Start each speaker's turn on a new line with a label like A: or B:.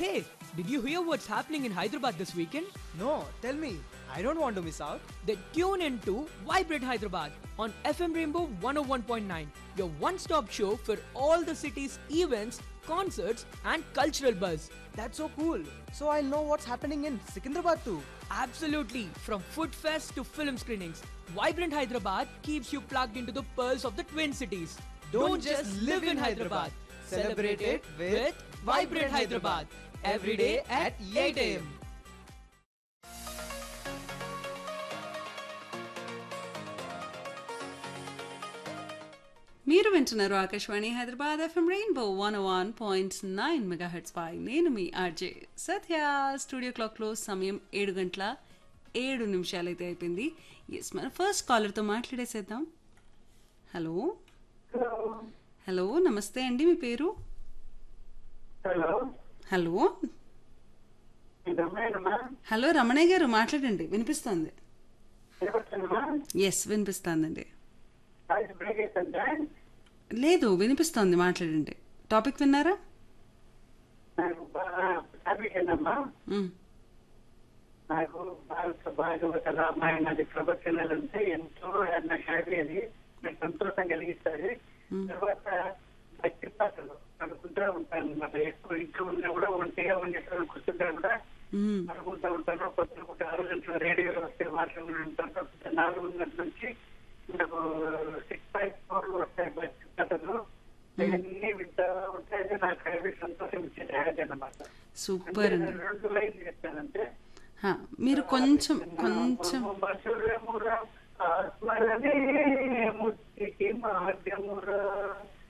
A: Hey, did you hear what's happening in Hyderabad this weekend?
B: No, tell me. I don't want to miss out.
A: Then tune in to Vibrate Hyderabad on FM Rainbow 101.9, your one stop show for all the city's events, concerts, and cultural buzz.
B: That's so cool. So I'll know what's happening in Secunderabad too.
A: Absolutely, from food fest to film screenings, Vibrant Hyderabad keeps you plugged into the pearls of the Twin Cities.
B: Don't just live in Hyderabad. Celebrate it with
A: Vibrant Hyderabad. Every day at 8 a.m.
C: మీరు వింటున్నారు Akashvani Hyderabad FM rainbow one one point nine megahertz పై నేను మీ RJ సత్య studio క్లాక్లో సమయం ఏడు గంటల ఏడు నిమిషాలు అయితే అయిపోయింది ఎస్ మన ఫస్ట్ కాలర్తో మాట్లాడేసేద్దాం హలో హలో నమస్తే అండి మీ పేరు
D: హలో
C: హలో
D: ఇదమ్మేనమ్మా
C: హలో రమణయ్య గారు మాట్లాడండి వినిపిస్తుంది
D: వినపడుతుందమ్మా
C: ఎస్ వినిపిస్తుందండి
D: వాయిస్ బ్రేక్ అవుతుందా
C: లేదు వినిపిస్తోంది మాట్లాడండి టాపిక్ విన్నారా
D: నాకు బాగా టాపిక్ ఏంటమ్మా
C: మ్,
D: నాకు భారత భాగవత రామాయణాది ప్రవచనాలు అంటే ఎంతో నాకు హ్యాపీ అది నాకు సంతోషం కలిగిస్తుంది తర్వాత భక్తి పాటలు అనుకుంటూ ఉంటాను అనమాట ఎక్కువ ఇంట్లో ఉన్నా కూడా ఒంటిగా ఉండేటప్పుడు కూర్చుంటా కూడా
C: మ్,
D: అనుకుంటూ ఉంటాను కొత్త కొత్త ఆరు గంటల రేడియోలో వస్తే మాట్లాడుతూ ఉంటాను కొత్త నాలుగు గంటల నుంచి నాకు సిక్స్ ఫైవ్ ఫోర్ వస్తాయి భక్తి పాటలు ఇవన్నీ వింటా ఉంటాయి నాకు అవి సంతోషం ఇచ్చేది హ్యాపీ అన్నమాట
C: సూపర్ అండి
D: రెండు లైన్లు చెప్తానంటే
C: హా, మీరు కొంచెం కొంచెం
D: మధురమురా ఆత్మరనే ముక్తికి మార్గమురా